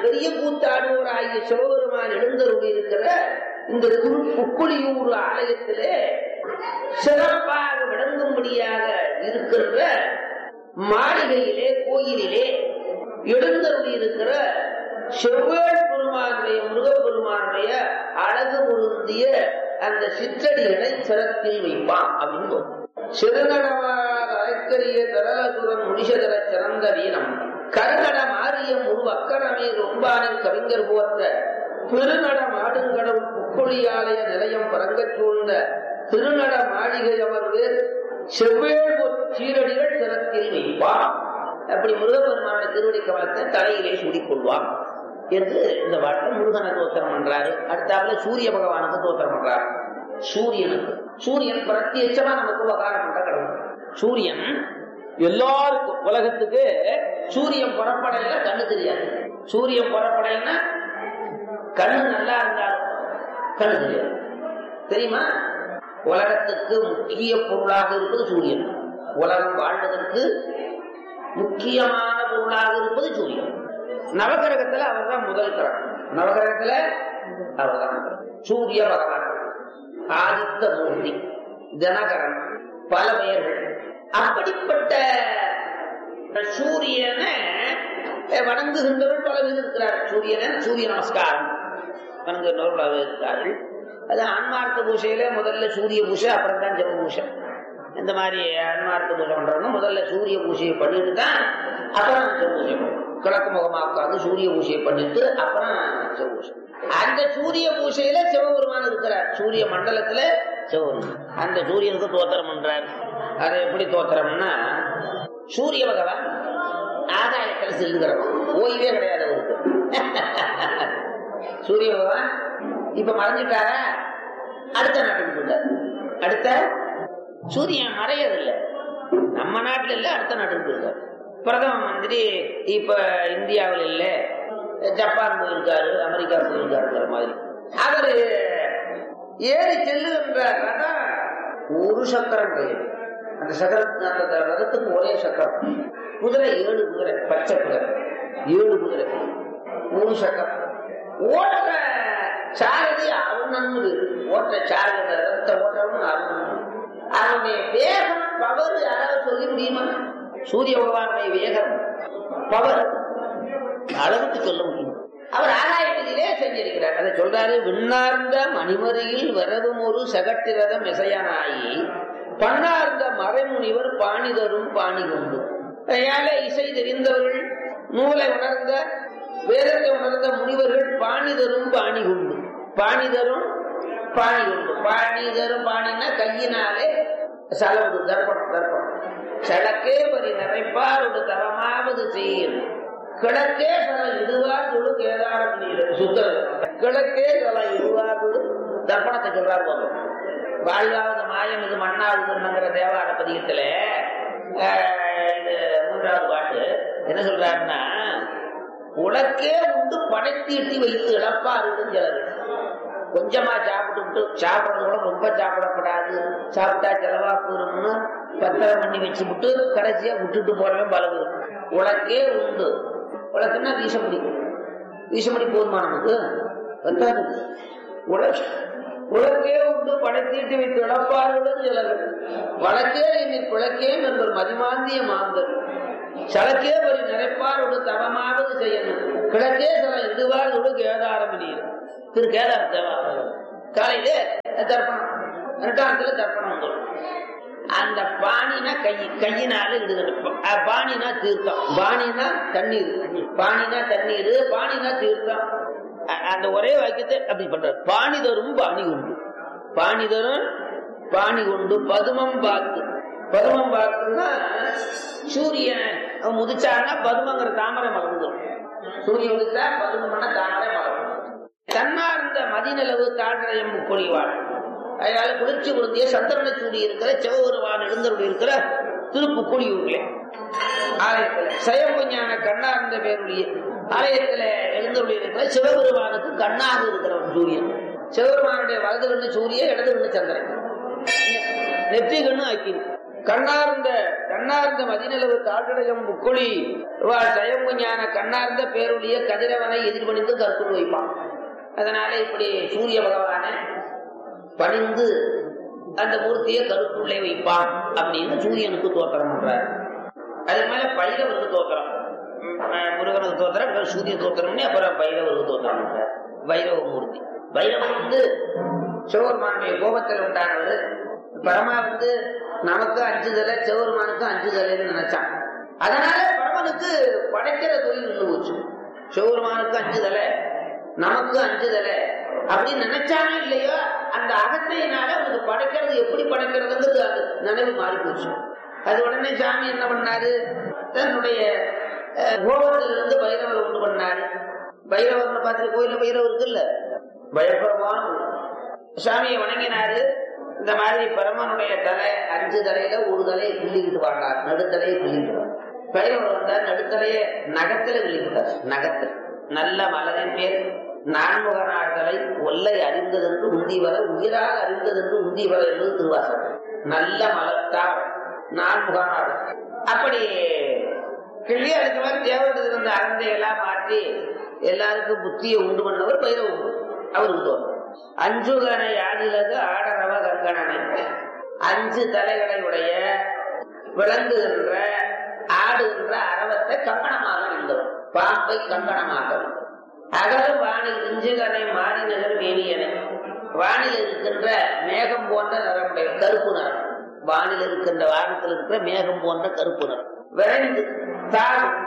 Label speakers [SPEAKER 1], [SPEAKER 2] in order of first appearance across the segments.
[SPEAKER 1] பெரிய கூத்தாடுவோர் ஆகிய சிவபெருமான் எழுந்தருளி இருக்கிற இந்த திரு புக்குழியூர் ஆலயத்திலே சிறப்பாக விளங்கும்படியாக இருக்கின்ற மாளிகையிலே கோயிலிலே எழுந்தருளி இருக்கிற செவ்வேள் பெருமானுடைய முருகப்பெருமானுடைய அழகு பொருந்திய அந்த சிற்றடிகளை சிறத்தில் வைப்பான் அப்படின்னு சிறுநடவாக அரைக்கரிய தரலசுரன் முடிசதர சிறந்த வீரம் கருநட மாரியம் ஒரு அக்கரமே ரொம்பானின் கவிஞர் போற்ற பெருநட மாடுங்கடவுள் புக்கொழியாலய நிலையம் பரங்கச் சூழ்ந்த திருநட மாளிகை அவருடைய செவ்வேள் சீரடிகள் சிறத்தில் வைப்பான் அப்படி முருகப்பெருமானுடைய திருவடி கவலத்தை தலையிலே சூடிக்கொள்வான் என்று இந்த பாட்டில் முருகனை தோத்திரம் பண்றாரு அடுத்தாப்புல சூரிய பகவானுக்கு தோத்திரம் பண்றாரு சூரியனுக்கு சூரியன் பிரத்யட்சமா நமக்கு உபகாரம் பண்ற கடவுள் சூரியன் எல்லாருக்கும் உலகத்துக்கு சூரியன் புறப்படையில கண்ணு தெரியாது சூரியன் புறப்படையினா கண்ணு நல்லா இருந்தாலும் கண்ணு தெரியாது தெரியுமா உலகத்துக்கு முக்கிய பொருளாக இருப்பது சூரியன் உலகம் வாழ்வதற்கு முக்கியமான பொருளாக இருப்பது சூரியன் நவகிரகத்துல அவர் தான் முதல் கிரகம் நவகிரகத்துல அவர் தான் சூரிய பகவான் ஆதித்த மூர்த்தி தினகரன் பல பெயர்கள் அப்படிப்பட்ட சூரியனை வணங்குகின்றவர்கள் பல பேர் இருக்கிறார் சூரியனை சூரிய நமஸ்காரம் வணங்குகின்றவர்கள் பல பேர் இருக்கிறார்கள் அது ஆன்மார்த்த பூசையில முதல்ல சூரிய பூசை அப்புறம் தான் ஜெப பூசை இந்த மாதிரி ஆன்மார்த்த பூஜை பண்றவங்க முதல்ல சூரிய பூஜையை பண்ணிட்டு தான் அப்புறம் ஜெப பூஜை பண்ணுவோம் கிழக்கு முகமா உட்காந்து சூரிய பூஜையை பண்ணிட்டு அப்புறம் சிவ பூஜை அந்த சூரிய பூஜையில சிவபெருமான் இருக்கிறார் சூரிய மண்டலத்துல சிவபெருமான் அந்த சூரியனுக்கு தோத்திரம் பண்றார் அது எப்படி தோத்திரம்னா சூரிய பகவான் ஆதாயத்துல செல்லுகிறவன் ஓய்வே கிடையாது அவருக்கு சூரிய பகவான் இப்ப மறைஞ்சிட்டாரா அடுத்த நாட்டுக்கு போயிட்டார் அடுத்த சூரியன் மறையதில்லை நம்ம நாட்டுல இல்ல அடுத்த நாட்டுக்கு போயிருக்காரு பிரதம மந்திரி இப்ப இந்தியாவில் இல்ல ஜப்பான் போயிருக்காரு அமெரிக்கா போயிருக்காருங்கிற மாதிரி அவரு ஏறி செல்லுகின்ற ரதம் ஒரு சக்கரம் கிடையாது அந்த சக்கரம் அந்த ரதத்துக்கு ஒரே சக்கரம் குதிரை ஏழு குதிரை பச்சை குதிரை ஏழு குதிரை மூணு சக்கரம் ஓட்டுற சாரதி அருணன்னு ஓட்ட சாரதி அந்த ரதத்தை ஓட்டுறவனு அருணன் அவனுடைய வேகம் பவர் யாராவது சொல்லி முடியுமா சூரிய பகவானுடைய வேகம் பவர் அளவுக்கு சொல்ல முடியும் அவர் ஆகாயத்திலே செஞ்சிருக்கிறார் அதை சொல்றாரு விண்ணார்ந்த மணிமறையில் வரவும் ஒரு சகட்டிரதம் இசையனாயி பண்ணார்ந்த மறைமுனிவர் பாணி தரும் பாணி கொண்டு அதனால இசை தெரிந்தவர்கள் நூலை உணர்ந்த வேதத்தை உணர்ந்த முனிவர்கள் பாணி தரும் பாணி கொண்டு பாணி தரும் பாணி கொண்டு பாணி தரும் பாணின்னா கையினாலே செலவு தர்ப்பணம் தர்ப்பணம் சடக்கே பரி நிறைப்பாரோடு தரமாவது செய்யும் கிழக்கே சல இடுவார் தொழு கேதாரம் நீர் சுத்தர் கிழக்கே சல இடுவார் தொழு தர்ப்பணத்தை சொல்றார் போதும் வாழ்வாவது மாயம் இது மண்ணாவதுங்கிற தேவார பதிகத்துல இது மூன்றாவது பாட்டு என்ன சொல்றாருன்னா உனக்கே உண்டு படைத்தீட்டி வைத்து இழப்பாருன்னு சிலர் கொஞ்சமா சாப்பிட்டு விட்டு சாப்பிடறது கூட ரொம்ப சாப்பிடக்கூடாது சாப்பிட்டா செலவா போறோம்னு பத்திரம் பண்ணி வச்சு விட்டு கடைசியா விட்டுட்டு போறவன் பலவு உனக்கே உண்டு உனக்குன்னா வீசமுடி வீசமுடி போதுமா நமக்கு பத்தாது உலக உலகே உண்டு படைத்தீட்டு வைத்து இழப்பார்கள் சிலர்கள் வழக்கே இனி குழக்கேன் என்பது மதிமாந்திய மாந்தர் சலக்கே வரி நிறைப்பாரோடு தவமாவது செய்யணும் கிழக்கே சில இடுவாரோடு கேதாரம் நீர் திரு கேதார தேவா காலையிலே தர்ப்பணம் ரெண்டாயிரத்துல தர்ப்பணம் வந்துடும் அந்த பாணினா கை கையினால இடுதணும் பாணினா தீர்த்தம் பாணினா தண்ணீர் பாணினா தண்ணீர் பாணினா தீர்த்தம் அந்த ஒரே வாக்கியத்தை அப்படி பண்றாரு பாணி தரும் பாணி உண்டு பாணி தரும் பாணி உண்டு பதுமம் பார்த்து பதுமம் பார்த்துன்னா சூரியன் முதிச்சாருன்னா பதுமங்கிற தாமரை மலர்ந்துடும் சூரியன் உதிச்சா பதுமம்னா தாமரை மலர்ந்துடும் தன்னார்ந்த மதிநிலவு தாழ்றையம் பொழிவாள் அதனால குளிர்ச்சி பொருந்திய சந்திரனை சூடி இருக்கிற சிவபெருமான் எழுந்தருள் இருக்கிற திருப்புக்குழியூர்களே ஆலயத்துல சயம்புஞான கண்ணார்ந்த பேருடைய ஆலயத்துல எழுந்தருள் இருக்கிற சிவபெருமானுக்கு கண்ணாக இருக்கிறவன் சூரியன் சிவபெருமானுடைய வலது கண்ணு சூரிய இடது கண்ணு சந்திரன் நெற்றி கண்ணு அக்கினி கண்ணார்ந்த கண்ணார்ந்த மதிநிலவு தாழ்கடகம் முக்கொழி வாழ் சயம்பு ஞான கண்ணார்ந்த பேருடைய கதிரவனை எதிர்பணிந்து கற்குள் வைப்பான் அதனால இப்படி சூரிய பகவான பணிந்து அந்த மூர்த்தியை கருத்துள்ளே வைப்பான் அப்படின்னு சூரியனுக்கு தோத்திரம் பண்றாரு அதுக்கு மேல பைரவருக்கு தோத்திரம் உம், அஹ், முருகனுக்கு தோத்திரம் அப்புறம் சூரிய தோத்திரம்னு அப்புறம் பைரவருக்கு தோத்திரம் பண்றாரு பைரவ மூர்த்தி பைரவர் வந்து சிவபெருமானுடைய கோபத்தில் உண்டானவர் பரமா வந்து நமக்கு அஞ்சு தலை சிவபெருமானுக்கு அஞ்சு தலைன்னு நினைச்சான் அதனால பரமனுக்கு படைக்கிற தொழில் நின்று போச்சு சிவபெருமானுக்கு அஞ்சு தலை நமக்கு அஞ்சு தலை அப்படின்னு நினைச்சானோ இல்லையோ அந்த அகத்தையினால அவனுக்கு படைக்கிறது எப்படி படைக்கிறதுங்கிறது அது நினைவு மாறி போச்சு அது உடனே சாமி என்ன பண்ணாரு தன்னுடைய அஹ், கோபத்திலிருந்து பைரவர் உண்டு பண்ணாரு பைரவர்னு பார்த்து கோயில்ல பைரவர் இருக்குல்ல பயங்கரமான சாமியை வணங்கினாரு இந்த மாதிரி பரமனுடைய தலை அஞ்சு தலையில ஒரு தலையை கிள்ளிக்கிட்டு வாண்டார் நடுத்தலையை கிள்ளிக்கிட்டு பைரவர் வந்தார் நடுத்தலையை நகத்துல கிள்ளிக்கிட்டார் நகத்தில் நல்ல மலரின் மேல் நான்முகனார் தலை ஒல்லை அறிந்ததென்று உந்தி வர உயிராக அறிந்ததென்று உந்தி வர என்பது திருவாசகம் நல்ல மலர்த்தார் நான்முகனார் அப்படி கிள்ளி அதுக்கு மேல தேவர்கள் இருந்த அகந்தையெல்லாம் மாற்றி எல்லாருக்கும் புத்தியை உண்டு பண்ணவர் பைரவர் அவருக்கு தோணும் அஞ்சுகனை யாதிலது ஆடரவ கங்கணனை அஞ்சு தலைகளை உடைய விளங்குகின்ற ஆடுகின்ற அரவத்தை கங்கணமாக இருந்தவர் பாம்பை கங்கணமாக இருந்தவர். அகலும் வானில் இஞ்சுகனை மாறி நகர் மேனியனை வானில் இருக்கின்ற மேகம் போன்ற நிறமுடைய கருப்பு நிறம் வானில் இருக்கின்ற வானத்தில் இருக்கிற மேகம் போன்ற கருப்பு நிறம் விரைந்து தாழும்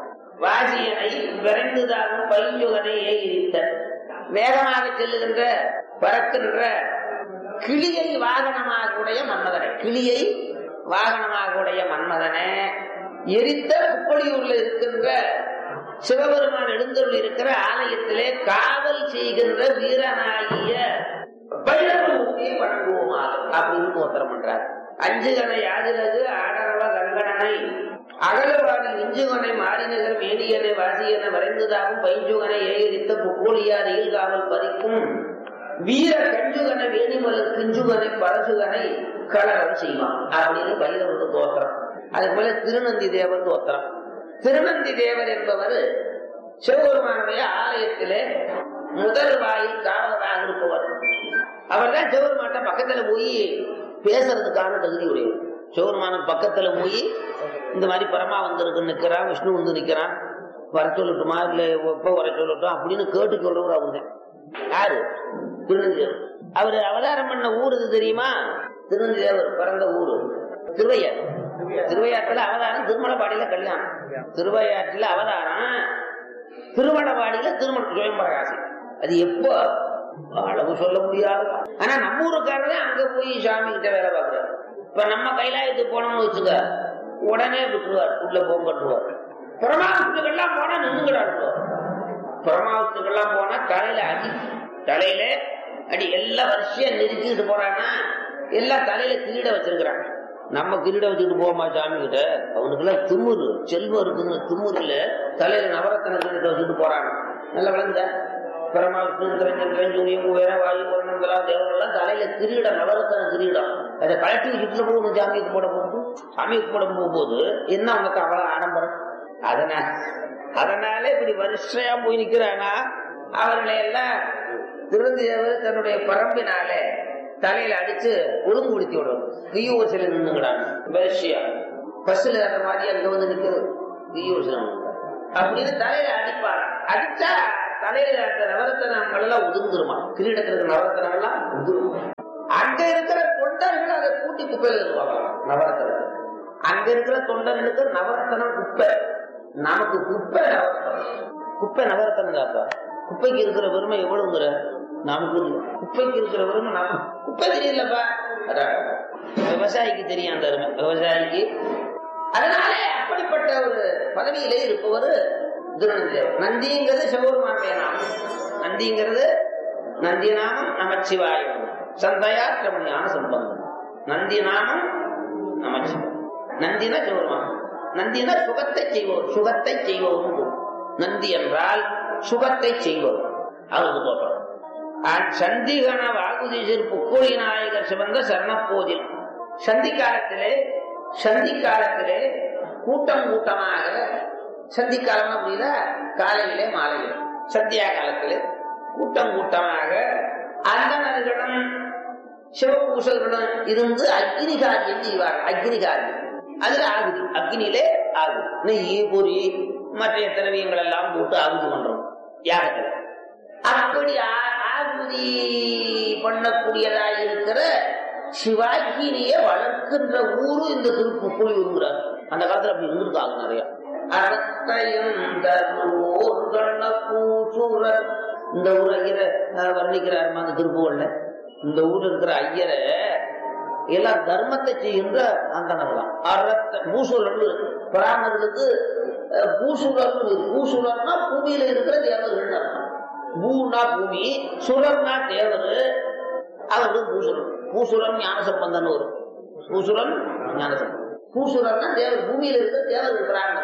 [SPEAKER 1] வாசியனை விரைந்துதாகும் பையுகனை ஏகிரித்த வேகமாக செல்லுகின்ற பறக்கின்ற கிளியை வாகனமாக உடைய மன்மதனை கிளியை வாகனமாக உடைய மன்மதனை எரித்த குப்பளியூர்ல இருக்கின்ற சிவபெருமான் எழுந்தருள் இருக்கிற ஆலயத்திலே காவல் செய்கின்ற வீரனாகிய பைரவமூர்த்தியை வணங்குவோமாக அப்படின்னு தோத்திரம் பண்றார் அஞ்சுகனை யாதிரது ஆடரவ கங்கணனை அகலவானில் இஞ்சுகனை மாறிநகர் மேடியனை வாசியனை வரைந்ததாகும் பைஞ்சுகனை ஏகரித்த புக்கோலியார் ஈழ்காவல் பறிக்கும் வீர கஞ்சுகனை வேணிமலர் கிஞ்சுகனை பரசுகனை கலரம் செய்வான் அப்படின்னு பைரவருக்கு தோத்திரம் அதுக்கு மேல திருநந்தி தேவர் தோத்திரம் திருநந்தி தேவர் என்பவர் சிவபெருமானுடைய ஆலயத்திலே முதல் வாயில் காவலராக இருப்பவர் அவர் தான் சிவபெருமாட்ட பக்கத்துல போய் பேசுறதுக்கான தகுதி உடையவர் சிவபெருமானுக்கு பக்கத்துல போய் இந்த மாதிரி பரமா வந்து நிக்கிறான் விஷ்ணு வந்து நிக்கிறான் வர சொல்லட்டுமா இல்ல எப்ப வர சொல்லட்டும் அப்படின்னு கேட்டு சொல்றவர் அவர் தான் யாரு திருநந்திதேவர் அவர் அவதாரம் பண்ண ஊர் இது தெரியுமா திருநந்திதேவர் பிறந்த ஊரு திருவையார் திருவையாற்றுல அவதாரம் திருமலபாடியில கல்யாணம் திருவையாற்றுல அவதாரம் திருமணவாடியில திருமண சுயம்பரகாசி அது எப்போ அளவு சொல்ல முடியாது ஆனா நம்ம ஊருக்காரரே அங்க போய் சாமி கிட்ட வேலை பார்க்கிறாரு இப்ப நம்ம கைலாயத்துக்கு போனோம்னு வச்சுக்க உடனே விட்டுருவார் உள்ள போக கட்டுவார் பிரமாவத்துக்கெல்லாம் போனா நின்றுகிறார் பிரமாவத்துக்கெல்லாம் போனா தலையில அடி தலையில அடி எல்லா வருஷம் நிறுத்திட்டு போறான்னா எல்லாம் தலையில கிரீட வச்சிருக்கிறாங்க நம்ம கிரீட வச்சுட்டு போமா சாமி கிட்ட அவனுக்கு எல்லாம் திமுரு செல்வம் இருக்குங்க திமுருல தலையில நவரத்தன கிரீட வச்சுட்டு போறாங்க நல்லா விளங்குதா பரமாவிஷ்ணு வேற வாயு வருணங்களாம் தேவரெல்லாம் தலையில கிரீடம் நவரத்தன கிரீடம் அதை கழட்டி வச்சுட்டு போகணும் சாமிக்கு போட போகுது சாமிக்கு போட போகும்போது என்ன அவனுக்கு அவ்வளவு ஆடம்பரம் அதனால அதனால இப்படி வரிசையா போய் நிக்கிறானா அவர்களை எல்லாம் திருந்தியவர் தன்னுடைய பரம்பினாலே தலையில அடிச்சு ஒழுங்கு விடுத்தி விடும் வியூசில நின்னுங்கிறாங்க வரிசையா பஸ்ல அந்த மாதிரி அங்க வந்து நிக்கிறது வியூசில அப்படின்னு தலையில அடிப்பார் அடிச்சா தலையில அந்த நவரத்தனங்கள் எல்லாம் உதிர்ந்துருமா கிரீடத்தில் இருக்கிற நவரத்தனங்கள் எல்லாம் உதிரும் அங்க இருக்கிற தொண்டர்கள் அதை கூட்டி குப்பையில இருப்பாங்க நவரத்தனம் அங்க இருக்கிற தொண்டர்களுக்கு நவரத்தனம் குப்பை நமக்கு குப்பை நவரத்தனம் குப்பை நவரத்தனம் தாப்பா குப்பைக்கு இருக்கிற பெருமை எவ்வளவுங்கிற நமக்கு இல்லை. குப்பைக்கு இருக்கிற பெருமை நம்ம குப்பை தெரியலப்பா அதான். விவசாயிக்கு தெரியும் அந்த அருமை விவசாயிக்கு அதனால அப்படிப்பட்ட ஒரு பதவியிலே இருப்பவர் திருநந்திதேவர் நந்திங்கிறது சிவபெருமானுடைய நாமம் நந்திங்கிறது நந்தி நாமம் நமச்சிவாயம் சந்தையா கிரமணியான சம்பந்தம் நந்தி நாமம் நமச்சிவாயம் நந்தினா சிவபெருமான் நந்தினா சுகத்தை செய்வோர் சுகத்தை செய்வோர் நந்தி என்றால் சுகத்தை செய்வோர் அவருக்கு தோற்றம் சந்திகன வாகுதீசர் புக்கோழி நாயகர் சிவந்த சரணப்போதில் சந்தி காலத்திலே சந்தி காலத்திலே கூட்டம் கூட்டமாக சந்தி காலம்னா புரியுதா காலையிலே மாலையிலே சந்தியா காலத்திலே கூட்டம் கூட்டமாக அந்தனர்களும் சிவபூசர்களும் இருந்து அக்னி காரியம் செய்வார்கள் அக்னி காரியம் அதுல ஆகுது அக்னியிலே ஆகுது நெய் பொறி மற்ற திரவியங்கள் எல்லாம் போட்டு ஆகுது பண்றோம் யாகத்துல அப்படி ஆ- ஆகுதி பண்ணக்கூடியதா இருக்கிற சிவாக்கினிய வளர்க்கின்ற ஊரு இந்த திருப்புக்குழி ஊருங்கிறார் அந்த காலத்துல அப்படி இருந்திருக்காங்க நிறைய அறத்தையும் தருவோர் கண்ண பூசூரர் இந்த ஊர் ஐயரை அஹ், வர்ணிக்கிறார் அந்த திருப்புகள்ல இந்த ஊர்ல இருக்கிற ஐயரை எல்லாம் தர்மத்தை செய்கின்ற அந்தனர்களாம் அறத்த பூசூரன் பிராமணர்களுக்கு அஹ், பூசூரன் இருக்கு. பூசூரன்னா பூமியில இருக்கிற தேவர்கள் அர்த்தம் பூனா பூமி சுரர்னா தேவர் அவர்கள் பூசுரன் பூசுரன் ஞானசம்பந்தன் வரும் பூசுரன் ஞானசம்பந்தன் பூசுரன்னா தேவர் பூமியில இருக்கிற தேவர்கள் பிராமணன்